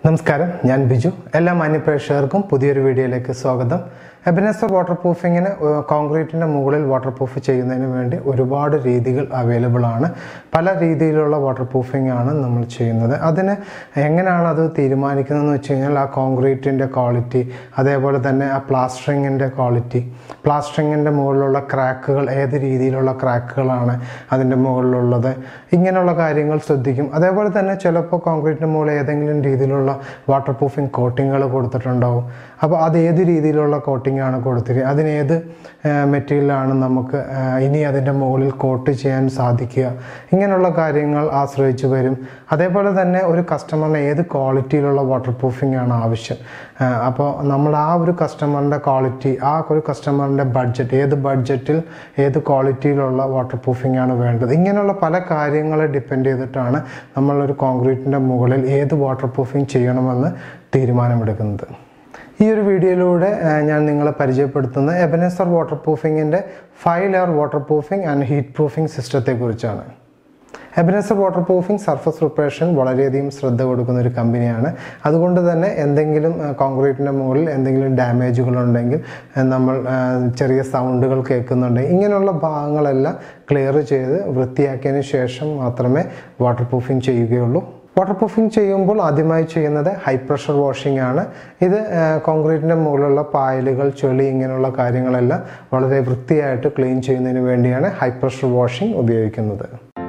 നമസ്കാരം ഞാൻ ബിജു എല്ലാ മാന്യപ്രേക്ഷകർക്കും പുതിയൊരു വീഡിയോയിലേക്ക് സ്വാഗതം എബനസർ വാട്ടർ പ്രൂഫിങ്ങിന് കോൺക്രീറ്റിൻ്റെ മുകളിൽ വാട്ടർ പ്രൂഫ് ചെയ്യുന്നതിന് വേണ്ടി ഒരുപാട് രീതികൾ അവൈലബിൾ ആണ് പല രീതിയിലുള്ള വാട്ടർ പ്രൂഫിംഗ് ആണ് നമ്മൾ ചെയ്യുന്നത് അതിന് എങ്ങനെയാണ് അത് തീരുമാനിക്കുന്നതെന്ന് വെച്ച് കഴിഞ്ഞാൽ ആ കോൺക്രീറ്റിൻ്റെ ക്വാളിറ്റി അതേപോലെ തന്നെ ആ പ്ലാസ്റ്ററിങ്ങിൻ്റെ ക്വാളിറ്റി പ്ലാസ്റ്ററിങ്ങിൻ്റെ മുകളിലുള്ള ക്രാക്കുകൾ ഏത് രീതിയിലുള്ള ക്രാക്കുകളാണ് അതിൻ്റെ മുകളിലുള്ളത് ഇങ്ങനെയുള്ള കാര്യങ്ങൾ ശ്രദ്ധിക്കും അതേപോലെ തന്നെ ചിലപ്പോൾ കോൺക്രീറ്റിന് മുകളിൽ ഏതെങ്കിലും രീതിയിലുള്ള വാട്ടർ പ്രൂഫിംഗ് കോട്ടിങ്ങുകൾ കൊടുത്തിട്ടുണ്ടാവും അപ്പോൾ അത് ഏത് രീതിയിലുള്ള കോട്ടിംഗ് ആണ് കൊടുത്തിരിക്കുക അതിനേത് മെറ്റീരിയലാണ് നമുക്ക് ആ, ഇനി അതിൻ്റെ മുകളിൽ കോട്ട് ചെയ്യാൻ സാധിക്കുക ഇങ്ങനെയുള്ള കാര്യങ്ങൾ ആശ്രയിച്ച് വരും അതേപോലെ തന്നെ ഒരു കസ്റ്റമറിന് ഏത് ക്വാളിറ്റിയിലുള്ള വാട്ടർ പ്രൂഫിംഗ് ആണ് ആവശ്യം ആ, അപ്പോൾ നമ്മൾ ആ ഒരു കസ്റ്റമറിൻ്റെ ക്വാളിറ്റി ആ ഒരു കസ്റ്റമറിൻ്റെ ബഡ്ജറ്റ് ഏത് ബഡ്ജറ്റിൽ ഏത് ക്വാളിറ്റിയിലുള്ള വാട്ടർ പ്രൂഫിംഗ് ആണ് വേണ്ടത് ഇങ്ങനെയുള്ള പല കാര്യങ്ങളെ ഡിപ്പെൻഡ് ചെയ്തിട്ടാണ് നമ്മളൊരു കോൺക്രീറ്റിൻ്റെ മുകളിൽ ഏത് വാട്ടർ പ്രൂഫിംഗ് ചെയ്യണമെന്ന് തീരുമാനമെടുക്കുന്നത് ഈ ഒരു വീഡിയോയിലൂടെ ആ, ഞാൻ നിങ്ങളെ പരിചയപ്പെടുത്തുന്ന എബനസർ വാട്ടർ പ്രൂഫിങ്ങിൻ്റെ five layer water proofing and heat proofing സിസ്റ്റത്തെക്കുറിച്ചാണ് Ebenezer water proofing surface preparation വളരെയധികം ശ്രദ്ധ കൊടുക്കുന്ന ഒരു കമ്പനിയാണ് അതുകൊണ്ട് തന്നെ എന്തെങ്കിലും കോൺക്രീറ്റിൻ്റെ മുകളിൽ എന്തെങ്കിലും ഡാമേജുകൾ ഉണ്ടെങ്കിൽ ആ, നമ്മൾ ആ, ചെറിയ സൗണ്ടുകൾ കേൾക്കുന്നുണ്ടെങ്കിൽ ഇങ്ങനെയുള്ള ഭാഗങ്ങളെല്ലാം ക്ലിയർ ചെയ്ത് വൃത്തിയാക്കിയതിന് ശേഷം മാത്രമേ വാട്ടർ പ്രൂഫിംഗ് ചെയ്യുകയുള്ളൂ വാട്ടർ പ്രൂഫിംഗ് ചെയ്യുമ്പോൾ ആദ്യമായി ചെയ്യുന്നത് ഹൈ പ്രഷർ വാഷിംഗ് ആണ് ഇത് കോൺക്രീറ്റിൻ്റെ മുകളിലുള്ള പായലുകൾ ചെളി ഇങ്ങനെയുള്ള കാര്യങ്ങളെല്ലാം വളരെ വൃത്തിയായിട്ട് ക്ലീൻ ചെയ്യുന്നതിന് വേണ്ടിയാണ് ഹൈ പ്രഷർ വാഷിംഗ് ഉപയോഗിക്കുന്നത്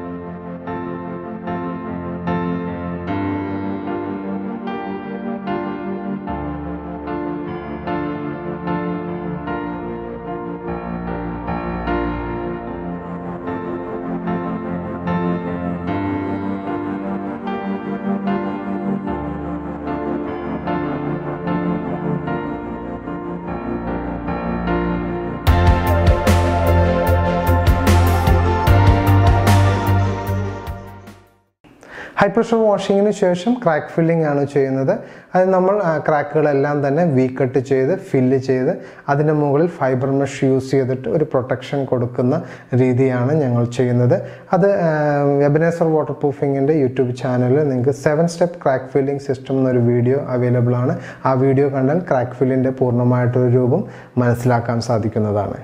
ഹൈ പ്രഷർ വാഷിങ്ങിന് ശേഷം ക്രാക്ക് ഫില്ലിംഗ് ആണ് ചെയ്യുന്നത് അത് നമ്മൾ ആ, ക്രാക്കുകളെല്ലാം തന്നെ വി കട്ട് ചെയ്ത് ഫില്ല് ചെയ്ത് അതിൻ്റെ മുകളിൽ ഫൈബർ മെഷ് യൂസ് ചെയ്തിട്ട് ഒരു പ്രൊട്ടക്ഷൻ കൊടുക്കുന്ന രീതിയാണ് ഞങ്ങൾ ചെയ്യുന്നത് അത് വെബനേസർ വാട്ടർ പ്രൂഫിങ്ങിൻ്റെ യൂട്യൂബ് ചാനലിൽ നിങ്ങൾക്ക് seven step crack filling system എന്നൊരു വീഡിയോ അവൈലബിൾ ആണ് ആ വീഡിയോ കണ്ടാൽ ക്രാക്ക് ഫില്ലിൻ്റെ പൂർണ്ണമായിട്ടൊരു രൂപം മനസ്സിലാക്കാൻ സാധിക്കുന്നതാണ്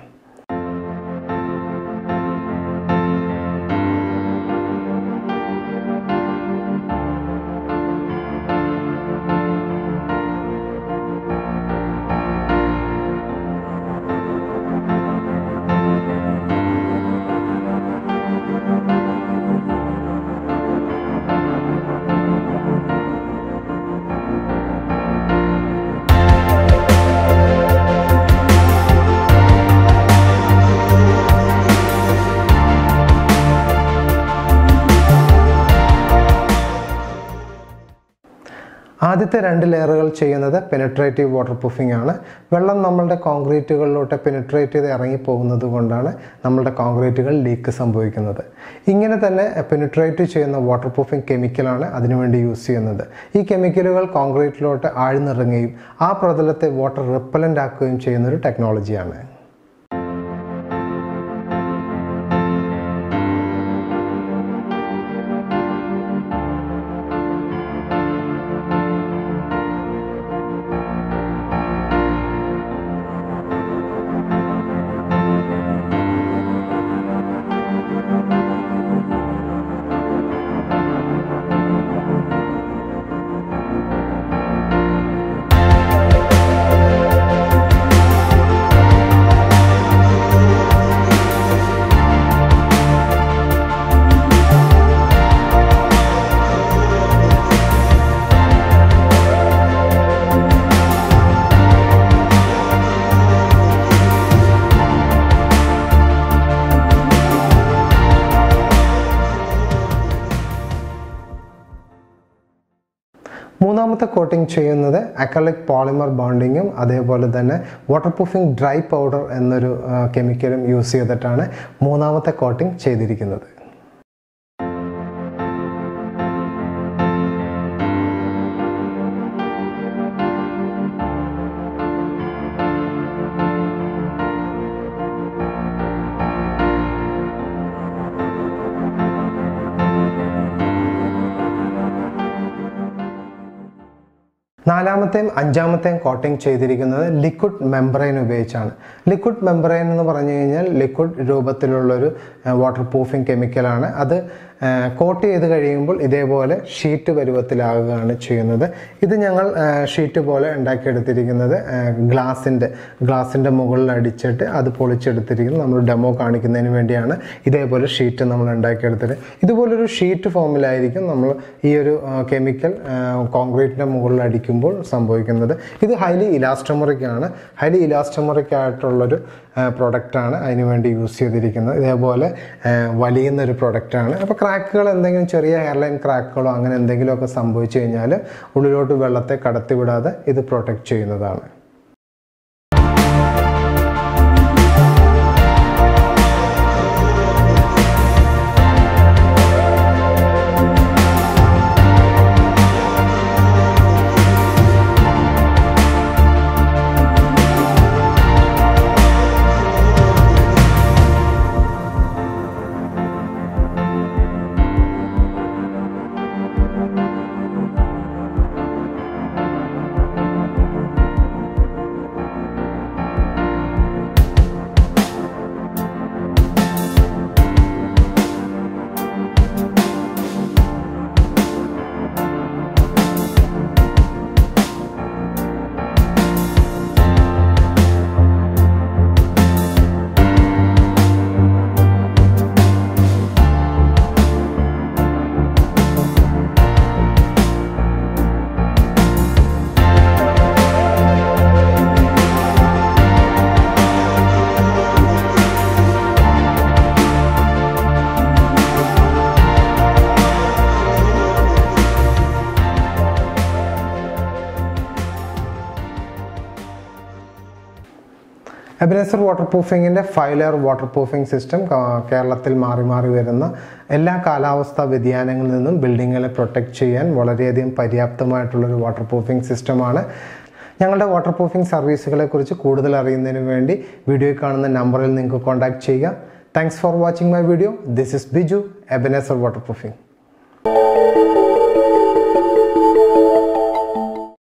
ആദ്യത്തെ രണ്ട് ലെയറുകൾ ചെയ്യുന്നത് പെനിട്രേറ്റീവ് വാട്ടർ പ്രൂഫിംഗ് ആണ് വെള്ളം നമ്മളുടെ കോൺക്രീറ്റുകളിലോട്ട് പെനിട്രേറ്റ് ചെയ്ത് ഇറങ്ങി പോകുന്നത് കൊണ്ടാണ് നമ്മളുടെ കോൺക്രീറ്റുകൾ ലീക്ക് സംഭവിക്കുന്നത് ഇങ്ങനെ തന്നെ പെനിട്രേറ്റ് ചെയ്യുന്ന വാട്ടർ പ്രൂഫിംഗ് കെമിക്കലാണ് അതിനുവേണ്ടി യൂസ് ചെയ്യുന്നത് ഈ കെമിക്കലുകൾ കോൺക്രീറ്റിലോട്ട് ആഴ്ന്നിറങ്ങുകയും ആ പ്രതലത്തെ വാട്ടർ റിപ്പലൻ്റ് ആക്കുകയും ചെയ്യുന്ന ഒരു ടെക്നോളജിയാണ് മൂന്നാമത്തെ കോട്ടിംഗ് ചെയ്യുന്നത് അക്കലിക് പോളിമർ ബോണ്ടിങ്ങും അതേപോലെ തന്നെ വാട്ടർ പ്രൂഫിംഗ് ഡ്രൈ പൗഡർ എന്നൊരു കെമിക്കലും യൂസ് ചെയ്തിട്ടാണ് മൂന്നാമത്തെ കോട്ടിംഗ് ചെയ്തിരിക്കുന്നത് നാലാമത്തെയും അഞ്ചാമത്തെയും കോട്ടിംഗ് ചെയ്തിരിക്കുന്നത് ലിക്വിഡ് മെംബ്രെയിൻ ഉപയോഗിച്ചാണ് ലിക്വിഡ് മെംബ്രെയിൻ എന്ന് പറഞ്ഞു കഴിഞ്ഞാൽ ലിക്വിഡ് രൂപത്തിലുള്ളൊരു വാട്ടർ പ്രൂഫിംഗ് കെമിക്കലാണ് അത് കോട്ട് ചെയ്ത് കഴിയുമ്പോൾ ഇതേപോലെ ഷീറ്റ് പരുവത്തിലാകുകയാണ് ചെയ്യുന്നത് ഇത് ഞങ്ങൾ ഷീറ്റ് പോലെ ഉണ്ടാക്കിയെടുത്തിരിക്കുന്നത് ഗ്ലാസിൻ്റെ ഗ്ലാസിൻ്റെ മുകളിൽ അടിച്ചിട്ട് അത് പൊളിച്ചെടുത്തിരിക്കുന്നത് നമ്മൾ ഡെമോ കാണിക്കുന്നതിന് വേണ്ടിയാണ് ഇതേപോലെ ഷീറ്റ് നമ്മൾ ഉണ്ടാക്കിയെടുത്തിട്ട് ഇതുപോലൊരു ഷീറ്റ് ഫോമിലായിരിക്കും നമ്മൾ ഈ ഒരു കെമിക്കൽ കോൺക്രീറ്റിൻ്റെ മുകളിൽ അടിക്കുമ്പോൾ സംഭവിക്കുന്നത് ഇത് ഹൈലി ഇലാസ്റ്റമറിക് ആണ് ഹൈലി ഇലാസ്റ്റമറിക് ആയിട്ടുള്ളൊരു പ്രൊഡക്റ്റാണ് അതിന് വേണ്ടി യൂസ് ചെയ്തിരിക്കുന്നത് ഇതേപോലെ വലിയുന്ന ഒരു പ്രൊഡക്റ്റാണ് അപ്പോൾ ക്രാക്കുകൾ എന്തെങ്കിലും ചെറിയ ഹെയർലൈൻ ക്രാക്കുകളോ അങ്ങനെ എന്തെങ്കിലുമൊക്കെ സംഭവിച്ചു കഴിഞ്ഞാൽ ഉള്ളിലോട്ട് വെള്ളത്തെ കടത്തിവിടാതെ ഇത് പ്രൊട്ടക്റ്റ് ചെയ്യുന്നതാണ് എബിനേസർ വാട്ടർ പ്രൂഫിങ്ങിൻ്റെ ഫൈലർ വാട്ടർ പ്രൂഫിംഗ് സിസ്റ്റം കേരളത്തിൽ മാറി മാറി വരുന്ന എല്ലാ കാലാവസ്ഥാ വ്യതിയാനങ്ങളിൽ നിന്നും ബിൽഡിങ്ങുകളെ പ്രൊട്ടക്റ്റ് ചെയ്യാൻ വളരെയധികം പര്യാപ്തമായിട്ടുള്ളൊരു വാട്ടർ പ്രൂഫിംഗ് സിസ്റ്റമാണ് ഞങ്ങളുടെ വാട്ടർ പ്രൂഫിംഗ് സർവീസുകളെ കുറിച്ച് കൂടുതൽ അറിയുന്നതിന് വേണ്ടി വീഡിയോയിൽ കാണുന്ന നമ്പറിൽ നിങ്ങൾക്ക് കോൺടാക്ട് ചെയ്യുക thanks for watching my video this is Biju Ebenezer water proofing